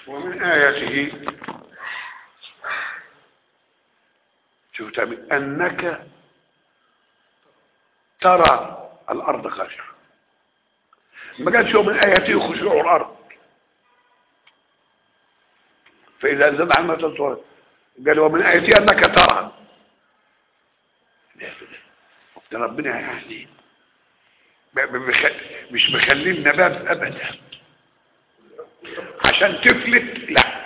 ومن آياته شوف تعمل أنك ترى الأرض خاشعة ما قالش هو من آياته خشوع الأرض فإذا أنزل عن ما قال ومن آياته أنك ترى ده ربنا يعني مش مخلينا باب أبدا عشان تفلت لا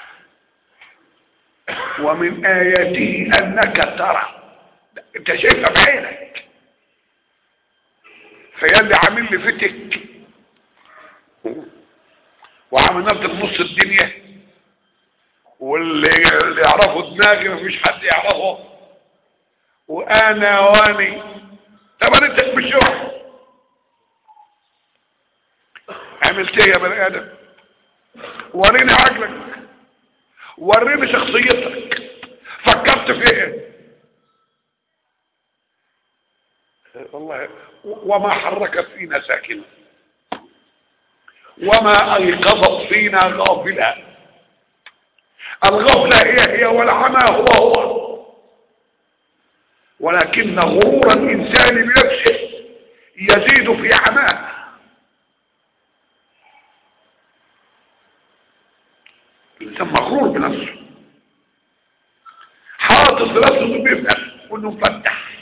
ومن آياته أنك ترى انت شايفها بعينك فياللي عامل لي فتك وعامل نفسك نص الدنيا واللي يعرفه دماغي مفيش حد يعرفه وانا واني طب انت مش عملت ايه يا بني ادم وريني عقلك وريني شخصيتك فكرت في ايه والله وما حركت فينا ساكنة وما ايقظت فينا غافلة الغفلة هي هي والعمى هو هو ولكن غرور الانسان بنفسه يزيد في عماه الانسان مغرور بنفسه حاطط بنفسه انه بيفهم وانه مفتح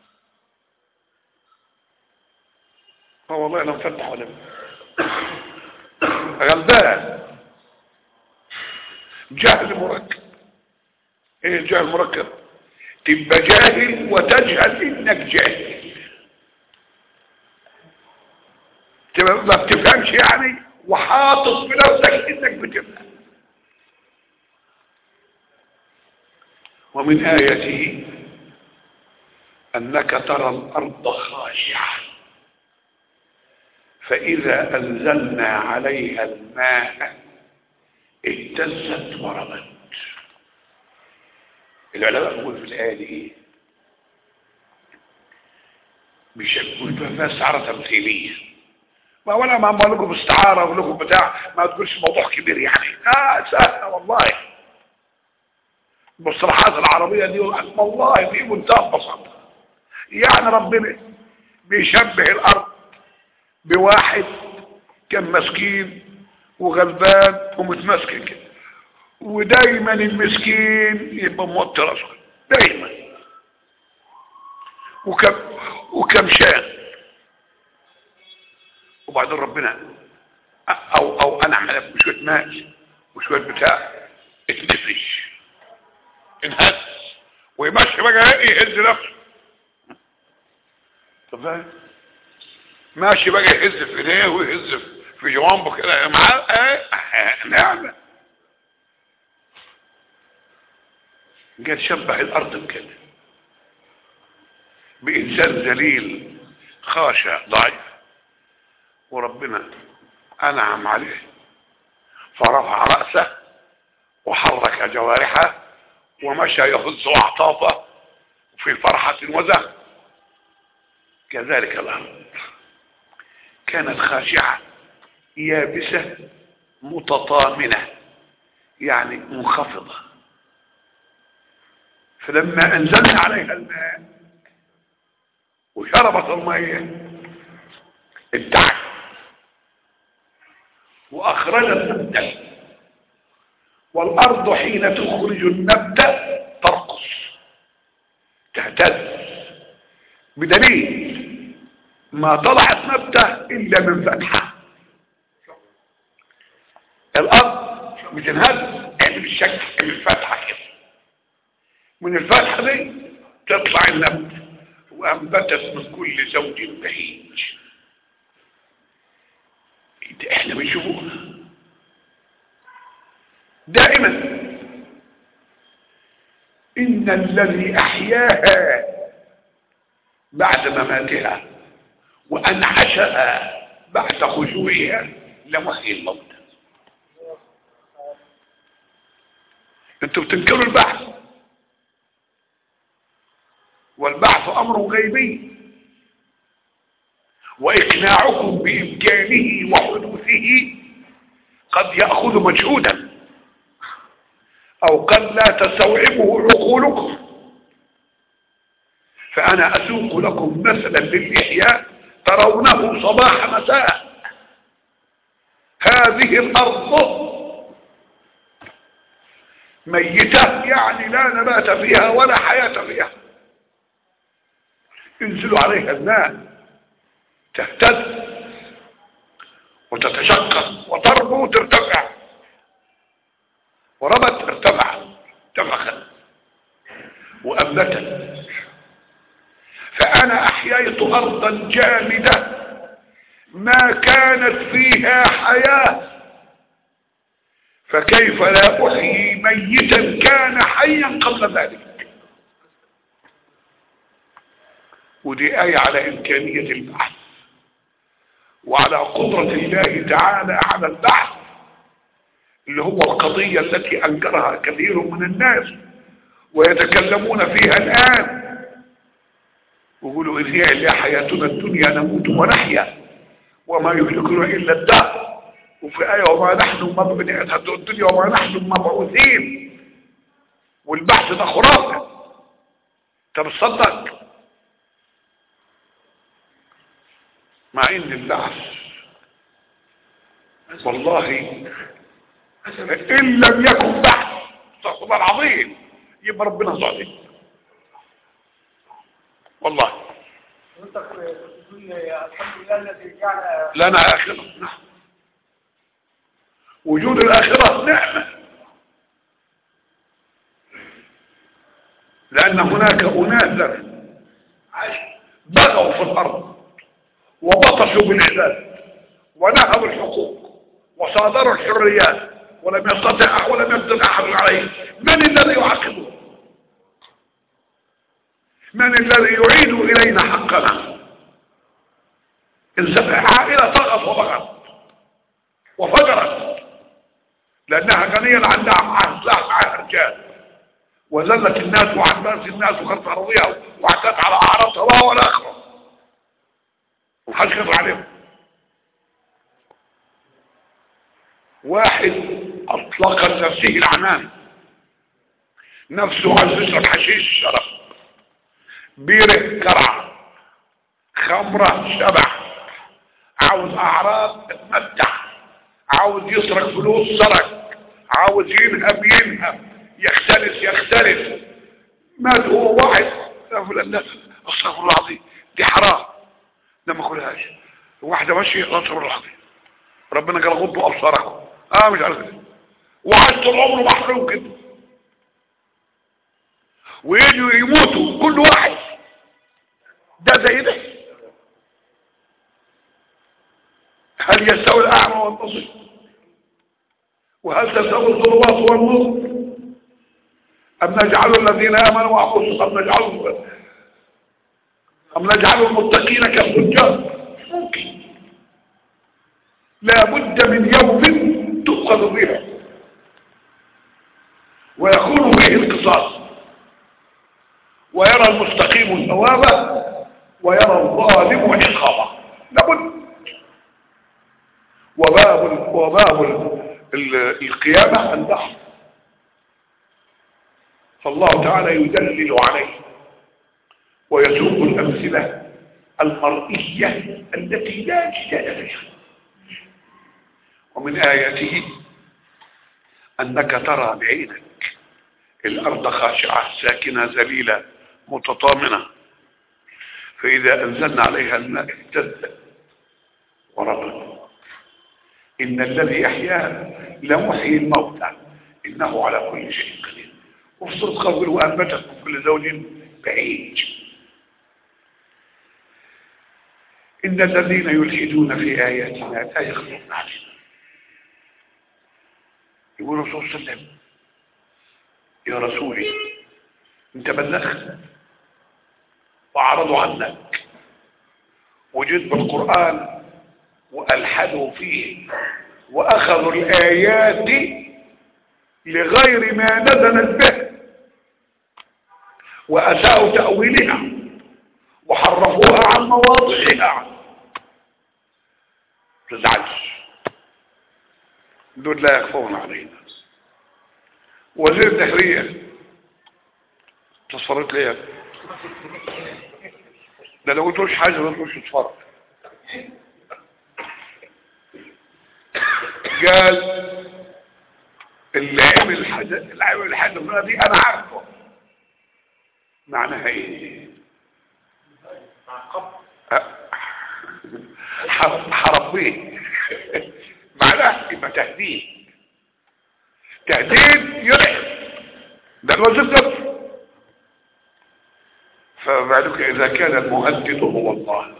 اه والله انا مفتح ولا غلبان جهل مركب ايه الجهل المركب تبقى جاهل وتجهل انك جاهل تبقى ما بتفهمش يعني وحاطط بنفسك انك بتفهم ومن آياته أنك ترى الأرض خاشعة فإذا أنزلنا عليها الماء اهتزت وربت العلماء بيقول في الآية دي إيه؟ بيشكل فيها استعارة تمثيلية ما ولا ما أقول لكم استعارة أقول لكم بتاع ما تقولش موضوع كبير يعني آه سهلة والله المصطلحات العربية دي والله في منتهى البساطة يعني ربنا بيشبه الأرض بواحد كان مسكين وغلبان ومتمسكن كده ودايما المسكين يبقى موتر أصغر دايما وكم وكم شان وبعدين ربنا او او انا على بشويه ماء وشويه بتاع اتنفش انهز ويمشي بقى يهز نفسه طب فاهم ماشي بقى يهز في ايديه ويهز في جوانبه كده معاه اه نعمة قال شبه الارض بكده بانسان ذليل خاشع ضعيف وربنا انعم عليه فرفع رأسه وحرك جوارحه ومشى يهز اعطافه في فرحة وزهر كذلك الأرض كانت خاشعة يابسة متطامنة يعني منخفضة فلما أنزلنا عليها الماء وشربت المية ادعت وأخرجت نبتة والأرض حين تخرج النبتة ترقص تهتز بدليل ما طلعت نبتة إلا من فتحة الأرض بتنهز يعني بالشكل من الفتحة كده من الفتحة دي تطلع النبتة وأنبتت من كل زوج بهيج احنا بنشوفوها دائما إن الذي أحياها بعد مماتها وأنعشها بعد خشوعها لمحيي الموت انتوا بتنكروا البحث والبعث أمر غيبي وإقناعكم بإمكانه وحدوثه قد يأخذ مجهودا او قد لا تستوعبه عقولكم فانا اسوق لكم مثلا للاحياء ترونه صباح مساء هذه الارض ميتة يعني لا نبات فيها ولا حياة فيها ينزل عليها الماء تهتز وتتشقق وتربو وترتفع وربت ارتفع ارتفخت وأنبتت فأنا أحييت أرضا جامدة ما كانت فيها حياة فكيف لا أحيي ميتا كان حيا قبل ذلك ودي آية على إمكانية البحث وعلى قدرة الله تعالى على البحث اللي هو القضية التي أنكرها كثير من الناس ويتكلمون فيها الآن ويقولوا إن هي إلا حياتنا الدنيا نموت ونحيا وما يهلكنا إلا الدهر وفي آية وما نحن مبعوثين الدنيا وما نحن مبعوثين والبحث ده خرافة طب تصدق مع ان البحث والله ان لم يكن بحث استغفر الله العظيم يبقى ربنا ظالم والله الحمد لله الذي جعل لنا آخرة نعم وجود الآخرة نعمة لأن هناك أناسا بغوا في الأرض وبطشوا بالعباد ونهبوا الحقوق وصادروا الحريات ولم يستطع ولم يقدر أحد عليه من الذي يعاقبه من الذي يعيد إلينا حقنا إنسان عائلة طغت وبغت وفجرت لأنها غنية عندها مع سلاح مع رجال وذلت الناس وعباس الناس وخلت أرضيها واعتدت على أعراضها والآخرة ومحدش يقدر عليهم واحد أطلق نفسه العنان نفسه عايز يشرب حشيش شرب بيره كرع خمرة شبع عاوز أعراض اتمتع عاوز يسرق فلوس سرق عاوز ينهب ينهب يختلس يختلس مات هو واحد يقول الناس استغفر الله العظيم دي حرام ده ما كلهاش واحده ماشيه استغفر الله العظيم ربنا قال غضوا ابصاركم اه مش عارف ايه وعاش طول عمره محروم كده ويجوا يموتوا كل واحد ده زي ده هل يستوي الاعمى والبصير وهل تستوي الظلمات والنور أم نجعل الذين آمنوا وأنفسهم أم نجعلهم أم نجعل المتقين كالفجار ممكن لا بد من يوم تؤخذ به ويكون به القصاص ويرى المستقيم ثوابا ويرى الظالم عقابا لابد وباب وباب القيامة البحث فالله تعالى يدلل عليه ويسوق الأمثلة المرئية التي لا جدال فيها ومن آياته أنك ترى بعينك الأرض خاشعة ساكنة ذليلة متطامنة فإذا أنزلنا عليها الماء اهتزت وربت إن الذي يحياها لمحيي الموتى إنه على كل شيء قدير وفي سورة قبل وأنبتت من كل زوج بعيد إن الذين يلحدون في آياتنا لا يخفون علينا يقول الرسول صلى الله عليه وسلم يا رسولي انت بلغت وأعرضوا عنك وجيت بالقرآن وألحدوا فيه وأخذوا الآيات لغير ما نزلت به وأساءوا تأويلها وحرفوها عن مواضعها تزعلش دول لا يخفون علينا وزير الداخلية تصفرت ليه ده لو قلتلوش حاجة ما قلتلوش تصفر قال اللي عمل الحاجة اللي عمل الحاجة دي انا عارفه معناها ايه ح- حربيه معناها يبقى تهديد تهديد يرعب ده الوزير ده فبعدك اذا كان المهدد هو الله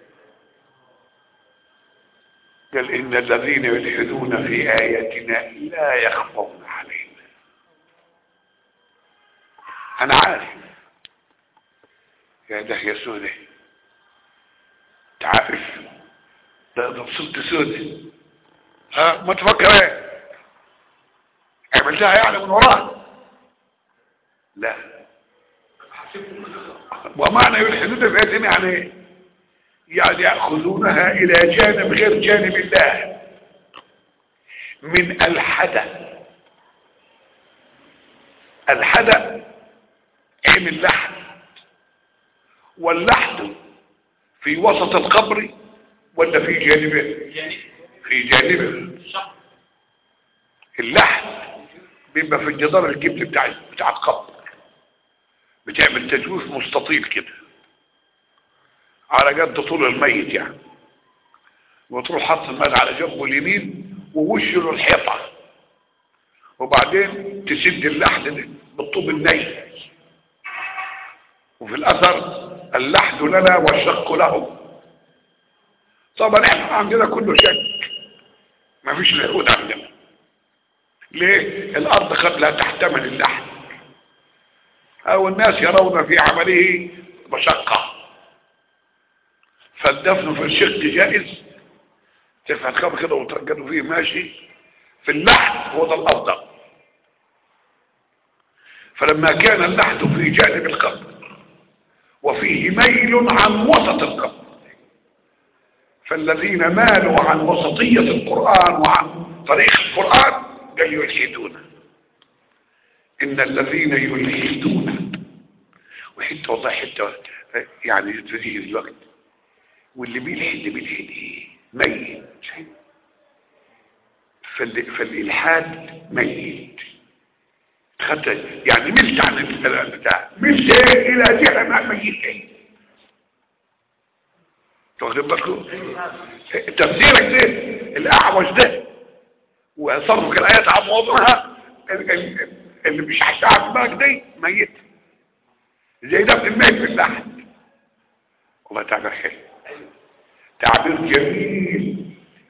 قال ان الذين يلحدون في اياتنا لا يخفون علينا انا عارف يا ده يا سودة تعرف ده ده صرت سودة ها ما تفكر ايه عملتها يعني من وراها لا ومعنى يلحدون في اياتنا يعني ايه يعني يأخذونها إلى جانب غير جانب الله من الحدث الحدث عين اللحد واللحد في وسط القبر ولا في جانبه في جانبه اللحد بيبقى في الجدار الجبل بتاع بتاع القبر بتعمل تجويف مستطيل كده على قد طول الميت يعني وتروح حط المال على جنبه اليمين ووشه له الحيطة وبعدين تسد اللحد ده بالطوب الني وفي الأثر اللحد لنا والشق له طبعا احنا عندنا كله شك ما فيش لحود عندنا ليه الأرض قد لا تحتمل اللحد أو الناس يرون في عمله مشقة فالدفن في الشق جائز ترفع الخبر كده وترجلوا فيه ماشي في اللحد هو ده الأفضل فلما كان اللحد في جانب القبر وفيه ميل عن وسط القبر فالذين مالوا عن وسطية القرآن وعن طريق القرآن قال يلحدون إن الذين يلحدون وحتى والله حتى يعني تجيه الوقت واللي بيلحد بيلحد ايه ميت فال... فالالحاد ميت خدت يعني ملت عن البتاع ملت ايه الى جهه ما ميت ايه واخد بالكم تفسيرك ده الاعوج ده وصرفك الايات عن موضوعها اللي مش هتعب بالك دي ميت زي ده الميت في اللحد والله تعبير حلو تعبير جميل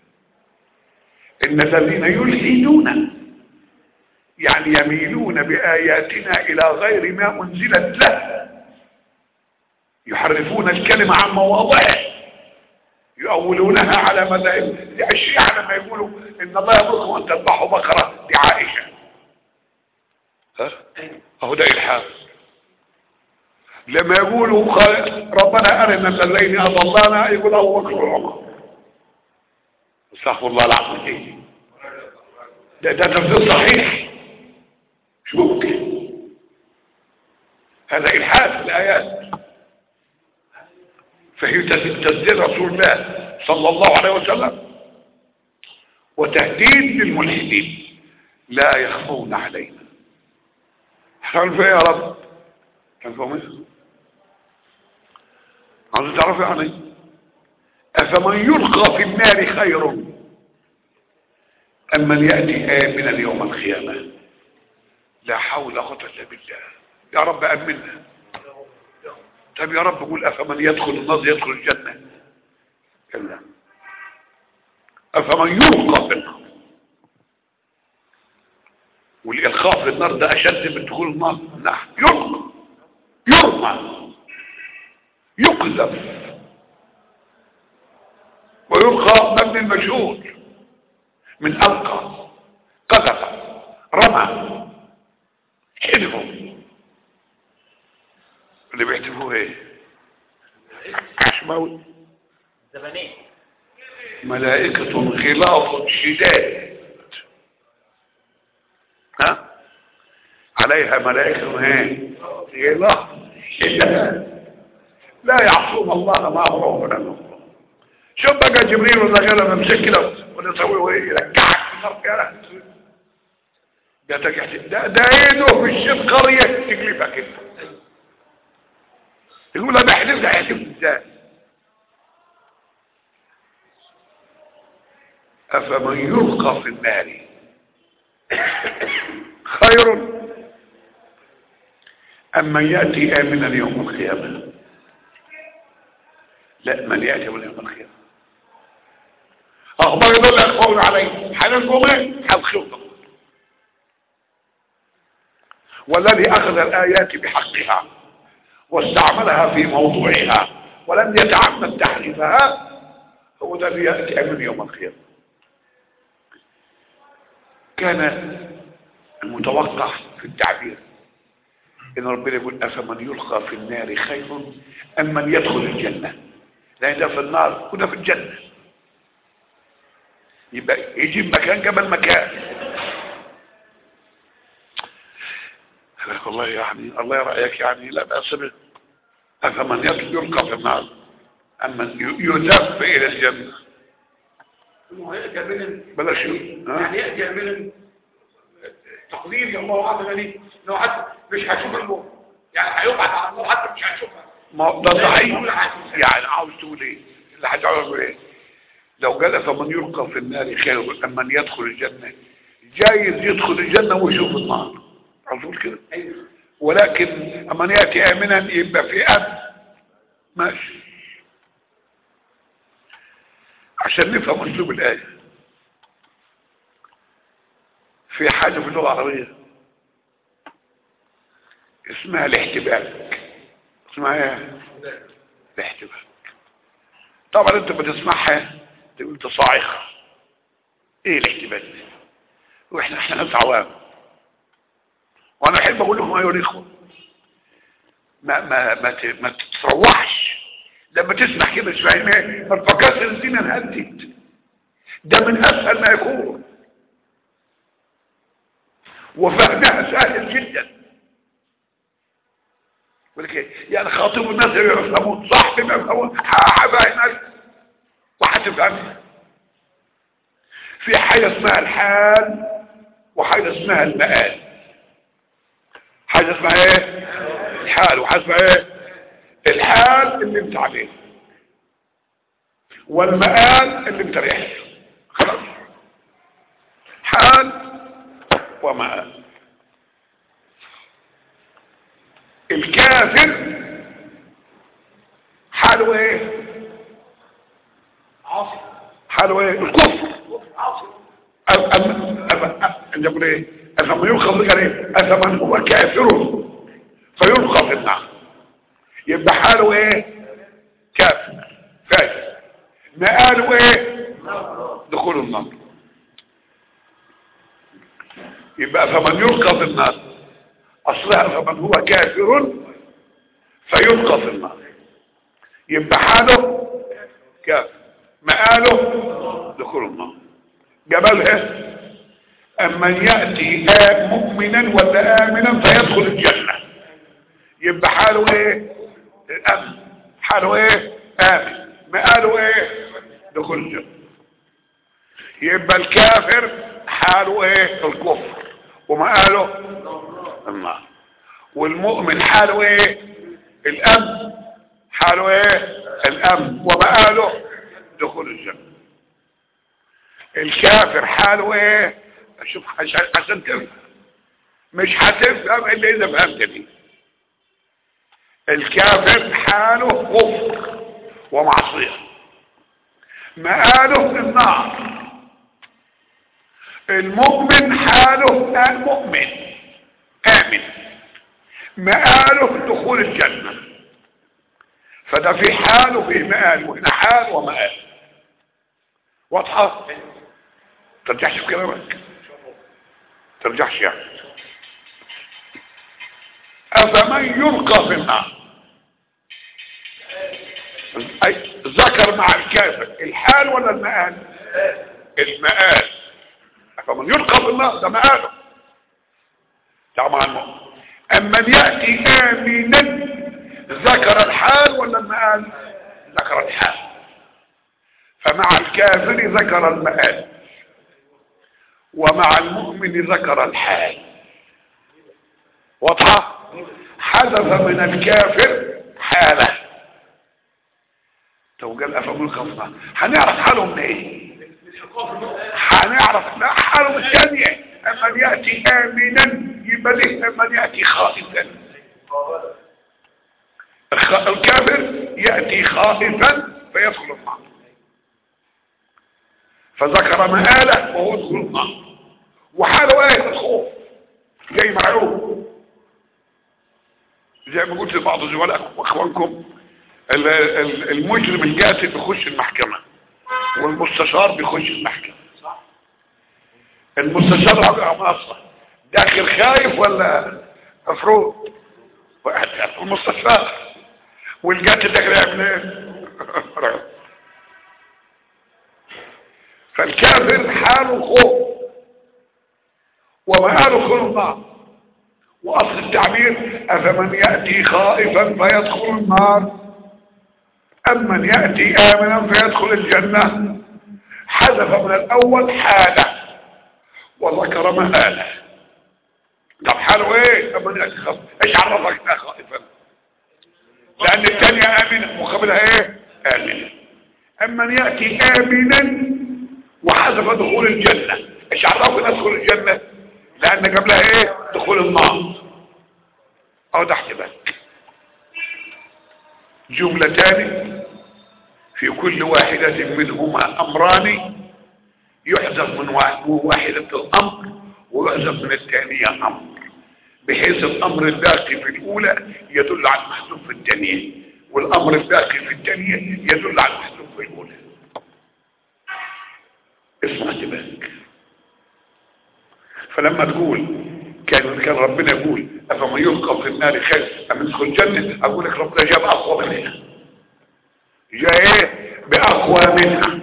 ان الذين يلحدون يعني يميلون بآياتنا إلى غير ما أنزلت له يحرفون الكلمة عن مواضعه يؤولونها على مذاهب الشيعة لما يقولوا إن الله يأمركم أن تذبحوا بقرة لعائشة ها؟ أهو ده إلحاد لما يقولوا ربنا أرنا الذين أضلانا يقول أبو بكر وعمر استغفر الله العظيم ده ده تفسير صحيح مش ممكن هذا إلحاد في الآيات فهي تسديد رسول الله صلى الله عليه وسلم وتهديد للملحدين لا يخفون علينا قال فيه يا رب كان فهم ايه عاوز تعرف يعني افمن يلقى في النار خير ام من ياتي امنا يوم القيامه لا حول ولا قوه الا بالله يا رب امنا طب يا رب قول افمن يدخل النار يدخل الجنه كلا افمن يلقى في النار والإلقاء في النار ده أشد من دخول النار نعم يلقى يرمى يقذف ويلقى مبني المجهول من ألقى قذف رمى حلفوا اللي بيحتفوه ايه عشماوي زبانية ملائكة غلاظ شداد ها عليها ملائكة ايه لا لا يعصون الله ما امرهم ولا نهرهم شوف بقى جبريل ولا غيره ممسك كده ولا يسوي ايه يرجعك في النار يا ده تكحت ده ده ايده في الشيط قرية تكلفك انت يقول انا احلف ده يحلف ازاي افمن يلقى في النار خير ام من ياتي امنا يوم القيامه لا من ياتي من يوم القيامه اخبار دول يخفون عليه حنلكم ايه حلقهم والذي اخذ الايات بحقها واستعملها في موضوعها ولم يتعمد تحريفها هو ده اللي ياتي من يوم القيامه كان المتوقع في التعبير ان ربنا يقول افمن يلقى في النار خير ام من يدخل الجنه لان ده في النار وده في الجنه يبقى يجيب مكان قبل مكان والله يعني الله يرأيك يعني لا بأس به أفمن يلقى في النار أم من يذهب إلى الجنة بلاش يعني يأتي من تقدير يا الله عز وجل انه حتى مش هشوف الموت يعني هيبعد عن الله حتى مش هنشوفها ما ده صحيح يعني عاوز تقول ايه اللي هتعرف ايه لو قال فمن يلقى في النار خير ام من يدخل الجنه جايز يدخل الجنه ويشوف النار عاوز تقول كده ايوه ولكن اما ياتي امنا يبقى في امن ماشي عشان نفهم اسلوب الايه في حاجه في اللغه العربيه اسمها الاحتباك اسمها ايه الاحتباك طبعا انت بتسمعها تقول انت صاعقه ايه الاحتباك ده واحنا احنا ناس عوام وانا احب اقول لكم ايها الاخوه ما ما ما, ت- ما تتروحش لما تسمع كده مش فاهم ايه ما تفكرش ان الدنيا انهدت ده من اسهل ما يكون وفهمها سهل جدا ولك إيه؟ يعني خاطب الناس اللي يفهمون صح بما يفهمون هفهمك وهتفهمها في حاجه اسمها الحال وحاجه اسمها المآل حاجه اسمها ايه الحال وحاجه اسمها ايه الحال اللي انت عليه والمآل اللي انت رايح له. خلاص حال ومآل الكافر حاله ايه عاصم حاله ايه الكفر عاصم أم أم أم أم يقول ايه أفمن يلقى في ايه أفمن هو كافر فيلقى في النار يبقى حاله ايه كافر فاجر مآله ايه دخول النار يبقى فمن يلقى في النار اصلها فمن هو كافر فيلقى في النار يبقى حاله كافر مآله دخول النار جبلها اما يأتي آم مؤمنا ولا آمنا فيدخل الجنة يبقى حاله ايه الامن حاله ايه امن مقاله ايه دخول الجنة يبقى الكافر حاله ايه الكفر ومقاله النار والمؤمن حاله ايه الامن حاله ايه الامن ومقاله دخول الجنة الكافر حاله ايه شوف عشان عشان تفهم مش هتفهم الا اذا فهمتني الكافر حاله كفر ومعصية مآله النار المؤمن حاله آه مؤمن آمن مآله دخول الجنة فده في حال وفي مآل وهنا حال ومآل واضحة ترجعش في كلامك ترجعش يعني أفمن يلقى في النار أي ذكر مع الكافر الحال ولا المآل المآل فمن يلقى في النار ده مآله طبعا المؤمن اما يأتي امنا ذكر الحال ولا المآل ذكر الحال فمع الكافر ذكر المآل ومع المؤمن ذكر الحال واضحة حدث من الكافر حالة تو قال افهموا الخصمة هنعرف حالهم من ايه هنعرف لا حالهم الثانية اما يأتي امنا يبقى ليه اما يأتي خائفا الخ- الكافر يأتي خائفا فيدخل النار فذكر مآله وهو يدخل النار وحاله ايه الخوف جاي معلوم زي ما قلت لبعض زملائكم واخوانكم ال- ال- المجرم القاتل بيخش المحكمة والمستشار بيخش المحكمة المستشار على منصة داخل خايف ولا مفروض واحد خايف المستشار والقاتل داخل يعمل ايه فالكافر حاله خوف ومآله خلق النار واصل التعبير افمن يأتي خائفا فيدخل النار ام من يأتي امنا فيدخل الجنة حذف من الاول حالة وذكر مآله طب حاله ايه ام من يأتي خائفا ايش عرفك انها خائفا لان الثانية امنة مقابلها ايه امنة اما من يأتي امنا وحذف دخول الجنة ايش عرفك ان ادخل الجنة لان قبلها ايه دخول النار او ده احتمال جملتان في كل واحدة منهما امران يحذف من واحد- من واحدة الامر ويحذف من الثانية امر بحيث الامر الباقي في الاولى يدل على المحذوف في الثانية والامر الباقي في الثانية يدل على المحذوف في الاولى اسمع انتباهك فلما تقول كان كان ربنا يقول افمن يلقى في النار خير ام يدخل الجنه اقول لك ربنا جاب اقوى منها جاء ايه باقوى منها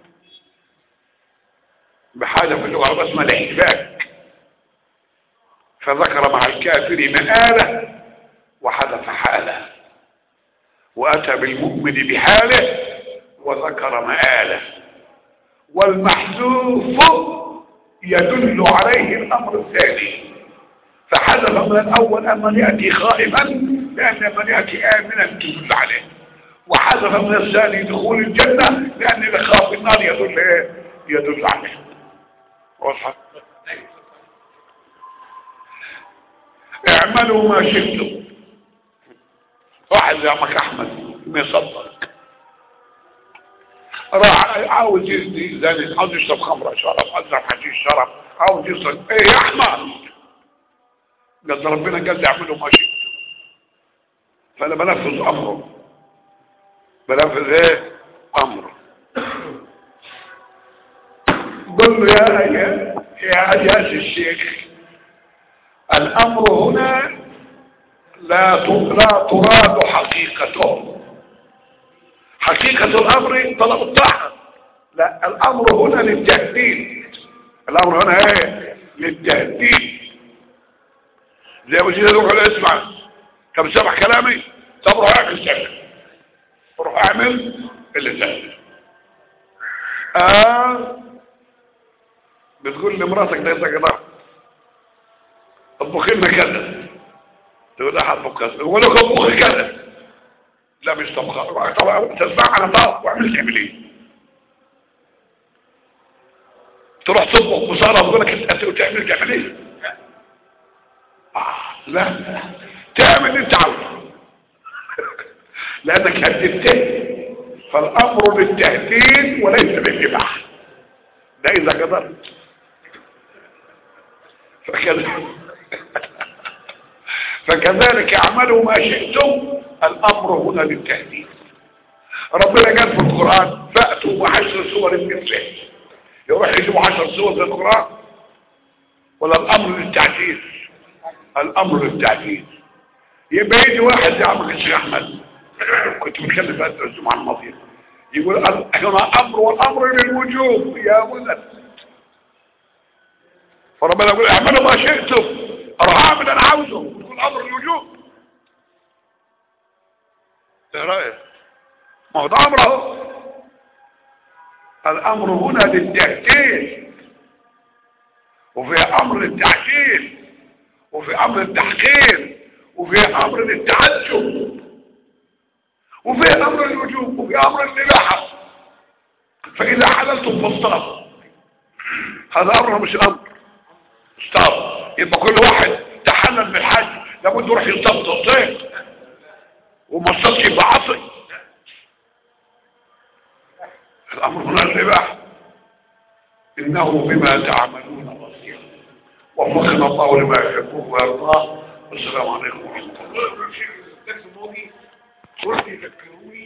بحاجه في اللغه العربيه اسمها الاحتباك فذكر مع الكافر مآله وحذف حاله واتى بالمؤمن بحاله وذكر مآله والمحذوف يدل عليه الامر الثاني فحذف من الاول ان من ياتي خائفا لان من ياتي امنا تدل عليه وحذف من الثاني دخول الجنه لان اللي خاف النار يدل ايه يدل عليه واضحه اعملوا ما شئتم واحد زي عمك احمد ما يصدق راح عاوز يزني زاني عاوز يشرب خمره شرب عاوز يشرب حشيش شرب عاوز يشرب ايه يا احمد قال ده ربنا قال لي اعملوا ما شئت فانا بنفذ امره بنفذ ايه امره قل له يا يا يا اجاز الشيخ الامر هنا لا ت- لا تراد حقيقته حقيقة الأمر طلب الطاعة لا الأمر هنا للتهديد الأمر هنا ايه للتهديد زي ما جينا نقول اسمع طب سمع كلامي طب روح اعمل سهل روح اعمل اللي سهل آه بتقول لمراتك ده يا جماعه اطبخي لنا كذا تقول لها هطبخ كذا يقول لك اطبخي كذا لا مش طبخة طبعا تسمع على طاق واعمل تعمل ايه تروح تطبخ بصارة وتقول لك انت تعمل تعمل ايه آه لا تعمل اللي انت عاوزه لانك هددته فالامر للتهديد وليس للاباحه ده اذا قدرت فكذلك فكذلك اعملوا ما شئتم الامر هنا للتهديد ربنا قال في القرآن فأتوا بعشر سور مثله يروح يجيبوا عشر سور في القرآن ولا الامر للتعجيز الامر للتعجيز يبقى يجي واحد يا عم الشيخ احمد كنت متكلم بقى الجمعه الماضيه يقول هنا امر والامر للوجوب يا ولد فربنا يقول اعملوا ما شئتم اروح اعمل ما هو ده امر اهو الامر هنا للتهديد وفي امر للتعجيل وفي امر التحقير وفي امر للتعجب وفي امر الوجوب وفي امر الاباحه فاذا حللتم فاصطادوا هذا امر مش امر اصطاد يبقى كل واحد تحلل بالحج لابد يروح يصطاد صيد وما اصطادش يبقى عصي الامر هنا الاباحه انه بما تعملون بصير وفقنا الله لما يحبه ويرضاه والسلام عليكم ورحمه الله الدرس الماضي قلت يذكروني